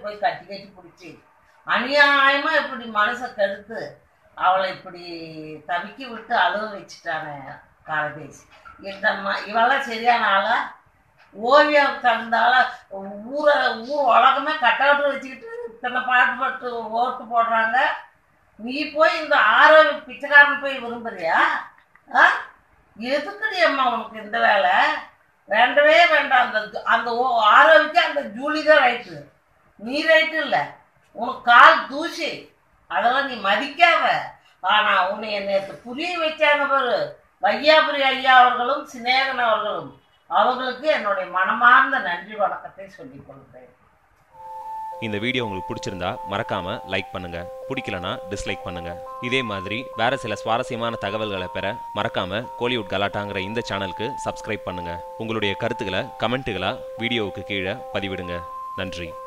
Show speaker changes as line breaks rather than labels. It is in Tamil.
போய் கட்டி கட்டி பிடிச்சி அநியாயமா இப்படி மனசை கெடுத்து அவளை இப்படி தவிக்கி விட்டு அழுவ வச்சுட்டானே காலதேசி இந்த ம இவெல்லாம் சரியான ஆளா ஓவியம் தந்தால ஊரை ஊர் உலகமே கட்டவுட்டு வச்சுக்கிட்டு இத்தனை பாட்டு பாட்டு ஓட்டு போடுறாங்க நீ போய் இந்த ஆரோக்கிய பிச்சைக்காரன் போய் விரும்புறியா ஆ எதுக்குடி அம்மா உனக்கு இந்த வேலை வேண்டவே வேண்டாம் அந்த அந்த ஓ- ஆரோவிக்கு அந்த ஜூலி தான் ரைட்டு நீ ரைட்டு இல்லை உனக்கு கால் தூசி அதெல்லாம் நீ மதிக்காத ஆனா உன்னை நேற்று புரிய வச்சாங்க பாரு வையாபுரி ஐயா அவர்களும் சிநேகன் அவர்களும் அவர்களுக்கு என்னுடைய மனமார்ந்த நன்றி வணக்கத்தை சொல்லிக் கொள்கிறேன்
இந்த வீடியோ உங்களுக்கு பிடிச்சிருந்தா மறக்காம லைக் பண்ணுங்க பிடிக்கலனா டிஸ்லைக் பண்ணுங்க இதே மாதிரி வேற சில சுவாரஸ்யமான தகவல்களை பெற மறக்காம கோலிவுட் கலாட்டாங்கிற இந்த சேனலுக்கு சப்ஸ்கிரைப் பண்ணுங்க உங்களுடைய கருத்துக்களை கமெண்ட்டுகளா வீடியோவுக்கு கீழே பதிவிடுங்க நன்றி